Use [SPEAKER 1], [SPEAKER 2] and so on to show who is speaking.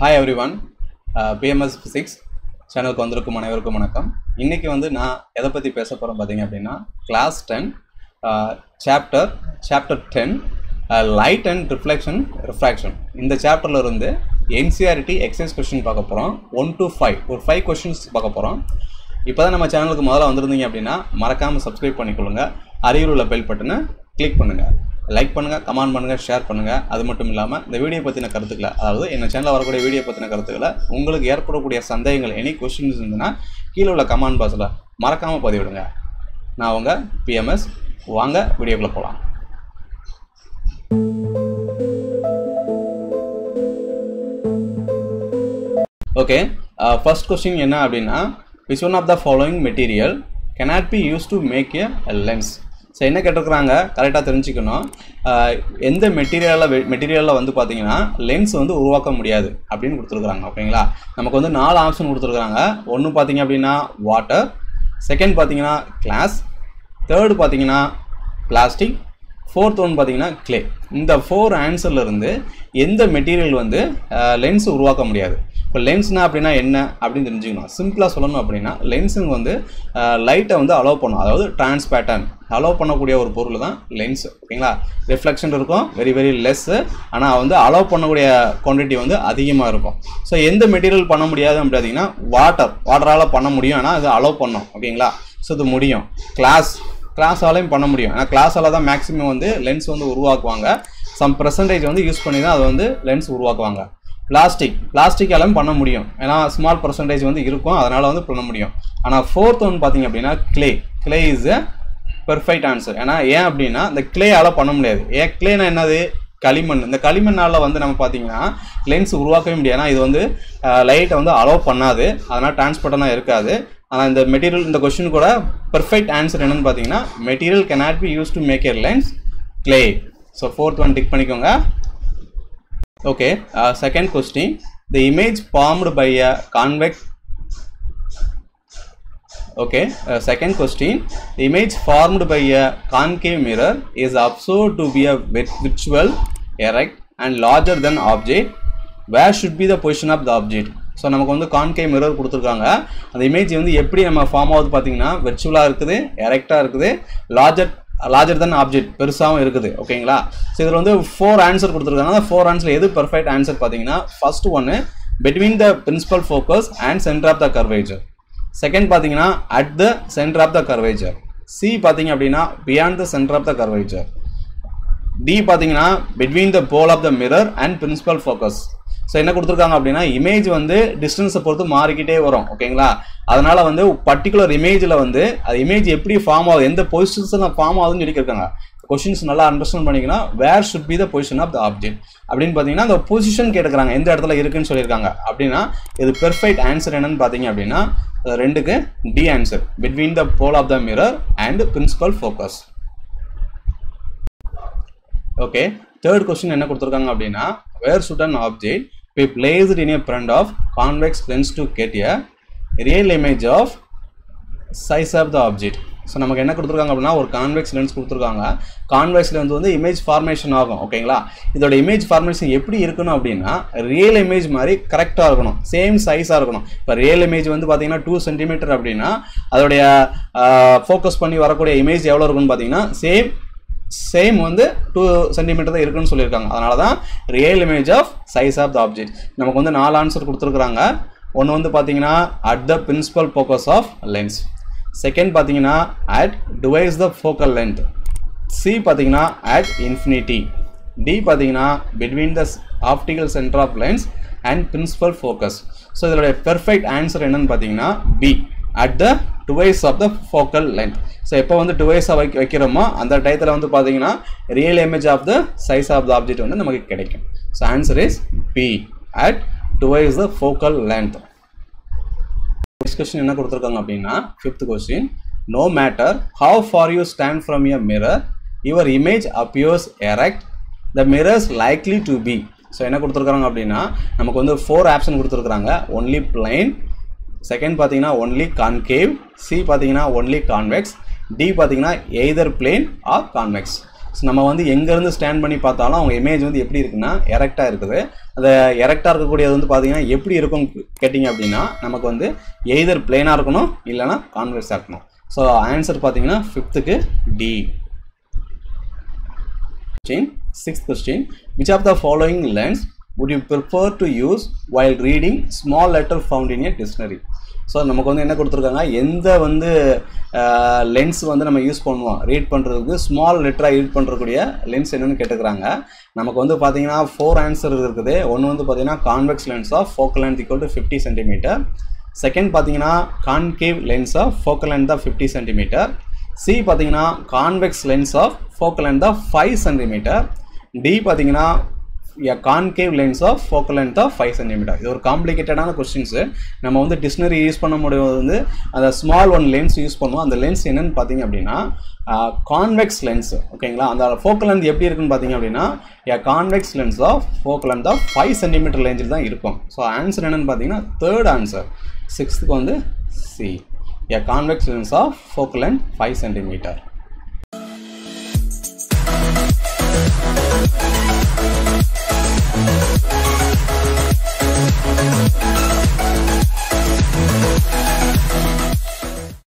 [SPEAKER 1] Hi everyone B M S physics சேனலுக்கு வந்திருக்கும் அனைவருக்கும் வணக்கம் இன்றைக்கி வந்து நான் எதை பற்றி பேச போகிறேன் பார்த்தீங்க அப்படின்னா class ten chapter chapter ten light and reflection refraction இந்த சாப்டரில் இருந்து என்சிஆர்டி எக்ஸசைஸ் கொஸ்டின் பார்க்க போகிறோம் ஒன் to ஃபைவ் ஒரு ஃபைவ் கொஸ்டின்ஸ் பார்க்க போகிறோம் இப்போ தான் நம்ம சேனலுக்கு முதல்ல வந்திருந்தீங்க அப்படின்னா மறக்காமல் சப்ஸ்கிரைப் பண்ணிக்கொள்ளுங்க அருகில் உள்ள பெல் பட்டனை கிளிக் பண்ணுங்கள் லைக் பண்ணுங்கள் கமெண்ட் பண்ணுங்கள் ஷேர் பண்ணுங்கள் அது மட்டும் இல்லாமல் இந்த வீடியோ பற்றின கருத்துக்களை அதாவது என்ன சேனலில் வரக்கூடிய வீடியோ பற்றின கருத்துக்களை உங்களுக்கு ஏற்படக்கூடிய சந்தேகங்கள் எனி கொஸ்டின்ஸ் இருந்ததுன்னா கீழே உள்ள கமெண்ட் பாக்ஸில் மறக்காமல் பதிவிடுங்க நான் உங்கள் பிஎம்எஸ் வாங்க வீடியோக்குள்ளே போகலாம் ஓகே ஃபர்ஸ்ட் கொஸ்டின் என்ன அப்படின்னா which one of the following material cannot be use to make a lens so என்ன கேட்டிருக்கிறாங்க கரெக்டாக தெரிஞ்சுக்கணும் அஹ், எந்த மெட்டீரியலில் மெட்டீரியலில் வந்து பார்த்தீங்கன்னா லென்ஸ் வந்து உருவாக்க முடியாது அப்படின்னு கொடுத்துருக்குறாங்க ஓகேங்களா நமக்கு வந்து நாலு ஆப்ஷன் கொடுத்துருக்குறாங்க ஒன்று பார்த்தீங்க அப்படின்னா வாட்டர் செகண்ட் பார்த்தீங்கன்னா கிளாஸ் தேர்டு பார்த்தீங்கன்னா பிளாஸ்டிக் ஃபோர்த் ஒன் பார்த்தீங்கன்னா clay இந்த ஃபோர் இருந்து எந்த மெட்டீரியல் வந்து லென்ஸ் உருவாக்க முடியாது இப்போ லென்ஸ்னா அப்படின்னா என்ன அப்படின்னு தெரிஞ்சுக்கணும் சிம்பிளாக சொல்லணும் அப்படின்னா லென்ஸுங்க வந்து லைட்டை வந்து அலோவ் பண்ணும் அதாவது டிரான்ஸ்பேட்டன் அலோவ் பண்ணக்கூடிய ஒரு பொருள் தான் லென்ஸ் ஓகேங்களா ரிஃப்ளெக்ஷன் இருக்கும் வெரி வெரி லெஸ்ஸு ஆனால் வந்து அலோவ் பண்ணக்கூடிய குவான்டிட்டி வந்து அதிகமாக இருக்கும் ஸோ எந்த மெட்டீரியல் பண்ண முடியாது அப்படின்னு பார்த்தீங்கன்னா வாட்டர் வாட்டரால் பண்ண முடியும் ஆனால் அது அலோவ் பண்ணும் ஓகேங்களா ஸோ இது முடியும் கிளாஸ் கிளாஸாலையும் பண்ண முடியும் ஏன்னா கிளாஸால் தான் மேக்ஸிமம் வந்து லென்ஸ் வந்து உருவாக்குவாங்க சம் பர்சன்டேஜ் வந்து யூஸ் பண்ணி தான் அதை வந்து லென்ஸ் உருவாக்குவாங்க பிளாஸ்டிக் பிளாஸ்டிக்காலும் பண்ண முடியும் ஏன்னா ஸ்மால் பர்சன்டேஜ் வந்து இருக்கும் அதனால் வந்து பண்ண முடியும் ஆனால் ஃபோர்த் ஒன் பார்த்தீங்க அப்படின்னா clay clay is a perfect answer ஏன்னா ஏன் அப்படின்னா இந்த கிளேயால் பண்ண முடியாது ஏன் கிளேனா என்னது களிமண் இந்த களிமண்ணால் வந்து நம்ம பார்த்தீங்கன்னா லென்ஸ் உருவாக்கவே முடியாது ஏன்னா இது வந்து லைட்டை வந்து அலோவ் பண்ணாது அதனால் டிரான்ஸ்போர்ட்டனாக இருக்காது ஆனால் இந்த மெட்டீரியல் இந்த கொஸ்டின் கூட பெர்ஃபெக்ட் ஆன்சர் என்னன்னு பார்த்தீங்கன்னா material cannot be use to make a lens clay so fourth one tick பண்ணிக்கோங்க okay second question the image formed by a convex Okay, uh, second question. The image formed by a concave mirror is observed to be a vit- virtual, erect, and larger than object. Where should be the position of the object? So நமக்கு வந்து concave mirror கொடுத்துருக்காங்க அந்த image வந்து எப்படி நம்ம form ஆகுது பார்த்தீங்கன்னா வெர்ச்சுவலாக இருக்குது எரெக்டாக இருக்குது லார்ஜர் லார்ஜர் தன் ஆப்ஜெக்ட் பெருசாகவும் இருக்குது ஓகேங்களா ஸோ இதில் வந்து ஃபோர் ஆன்சர் கொடுத்துருக்காங்க அந்த ஃபோர் ஆன்சர் எது பெர்ஃபெக்ட் ஆன்சர் பார்த்தீங்கன்னா ஃபர்ஸ்ட் ஒன்று between the principal focus and center of the curvature second பார்த்தீங்கன்னா at the centre of the curvature C பார்த்தீங்க அப்படின்னா beyond the centre of the curvature D பார்த்தீங்கன்னா between the pole of the mirror and principal focus so என்ன கொடுத்துருக்காங்க அப்படின்னா image வந்து டிஸ்டன்ஸை பொறுத்து மாறிக்கிட்டே வரும் ஓகேங்களா அதனால வந்து பர்டிகுலர் இமேஜில் வந்து அது இமேஜ் எப்படி ஃபார்ம் ஆகுது எந்த பொசிஷன்ஸில் ஃபார்ம் ஆகுதுன்னு சொல்லியிருக்காங்க கொஷின்ஸ் நல்லா அண்டர்ஸ்டாண்ட் பண்ணிங்கன்னா where should be the position of the object அப்படின்னு பார்த்தீங்கன்னா அந்த பொசிஷன் கேட்டுக்கிறாங்க எந்த இடத்துல இருக்குன்னு சொல்லியிருக்காங்க அப்படின்னா இது பெர்ஃபெக்ட் ஆன்சர் என்னன்னு பார்த்தீங்க அப்படின்னா அது ரெண்டுக்கு D answer between the pole of the mirror and principal focus okay third question என்ன கொடுத்துருக்காங்க அப்படின்னா where should an object be placed in a front of convex lens to get a real image of size of the object so நமக்கு என்ன கொடுத்துருக்காங்க அப்படின்னா ஒரு convex lens கொடுத்துருக்காங்க convex lens வந்து இமேஜ் ஃபார்மேஷன் ஆகும் ஓகேங்களா இதோட இமேஜ் ஃபார்மேஷன் எப்படி இருக்கணும் அப்படின்னா ரியல் இமேஜ் மாதிரி கரெக்டாக இருக்கணும் சேம் சைஸாக இருக்கணும் இப்போ ரியல் இமேஜ் வந்து பார்த்தீங்கன்னா டூ சென்டிமீட்டர் அப்படின்னா அதோடைய ஃபோக்கஸ் பண்ணி வரக்கூடிய இமேஜ் எவ்வளோ இருக்குன்னு பார்த்தீங்கன்னா சேம் சேம் வந்து டூ சென்டிமீட்டர் தான் இருக்குன்னு சொல்லியிருக்காங்க அதனால தான் real image of size of the object நமக்கு வந்து நாலு ஆன்சர் கொடுத்துருக்குறாங்க ஒன்று வந்து பார்த்தீங்கன்னா at the principal focus of lens second பார்த்தீங்கன்னா at twice the focal length C பார்த்தீங்கன்னா அட் இன்ஃபினிட்டி டி பார்த்தீங்கன்னா between the optical centre of lens and principal focus so இதோடைய பெர்ஃபெக்ட் ஆன்சர் என்னன்னு பார்த்தீங்கன்னா B at the twice of the focal length so எப்போ வந்து டுவைஸாக வைக்க வைக்கிறோமோ அந்த டயத்தில் வந்து பார்த்தீங்கன்னா real image of the size of the object வந்து நமக்கு கிடைக்கும் so answer is B at twice the focal length next question என்ன கொடுத்துருக்காங்க அப்படின்னா fifth question no matter how far you stand from your mirror your image appears erect the mirror's likely to be so என்ன கொடுத்துருக்காங்க அப்படின்னா நமக்கு வந்து four option கொடுத்துருக்குறாங்க only plane second பார்த்தீங்கன்னா ஒன்லி கான்கேவ் சி பார்த்தீங்கன்னா ஒன்லி கான்வெக்ஸ் டி பார்த்தீங்கன்னா either plane or convex so நம்ம வந்து எங்கேருந்து ஸ்டாண்ட் பண்ணி பார்த்தாலும் அவங்க இமேஜ் வந்து எப்படி இருக்குன்னா எரெக்டாக இருக்குது அந்த எரெக்டாக இருக்கக்கூடியது வந்து பார்த்தீங்கன்னா எப்படி இருக்கும் கேட்டிங்க அப்படின்னா நமக்கு வந்து எய்தர் பிளேனாக இருக்கணும் இல்லைனா கான்வெக்ஸாக இருக்கணும் ஸோ ஆன்சர் பார்த்தீங்கன்னா ஃபிஃப்த்துக்கு D question sixth question which of the following lens would you prefer to use while reading small letter found in a dictionary so நமக்கு வந்து என்ன கொடுத்துருக்காங்க எந்த வந்து லென்ஸ் வந்து நம்ம யூஸ் பண்ணுவோம் ரீட் பண்ணுறதுக்கு ஸ்மால் லெட்டராக ரீட் பண்ணுறக்கூடிய லென்ஸ் என்னென்னு கேட்டுக்கிறாங்க நமக்கு வந்து பார்த்தீங்கன்னா ஃபோர் ஆன்சர் இருக்குது ஒன்று வந்து பார்த்தீங்கன்னா convex lens of focal length equal to fifty centimetre second பார்த்தீங்கன்னா concave lens of focal length of fifty centimetre C பார்த்தீங்கன்னா convex lens of focal length of five centimetre D பார்த்தீங்கன்னா a concave lens of focal length of 5 centimetre இது ஒரு காம்ப்ளிகேட்டடான questions நம்ம வந்து dictionary use பண்ண முடியும் வந்து அந்த ஸ்மால் ஒன் லென்ஸ் யூஸ் பண்ணுவோம் அந்த லென்ஸ் என்னன்னு பார்த்தீங்க அப்படின்னா கான்வெக்ஸ் லென்ஸ் ஓகேங்களா அந்த ஃபோக்கல் லென்த் எப்படி இருக்குன்னு பார்த்தீங்க அப்படின்னா a convex lens of focal length of five centimetre ரேஞ்சில் தான் இருக்கும் ஸோ ஆன்சர் என்னன்னு பார்த்தீங்கன்னா தேர்ட் ஆன்சர் சிக்ஸ்த்துக்கு வந்து C a convex lens of focal length 5 centimeter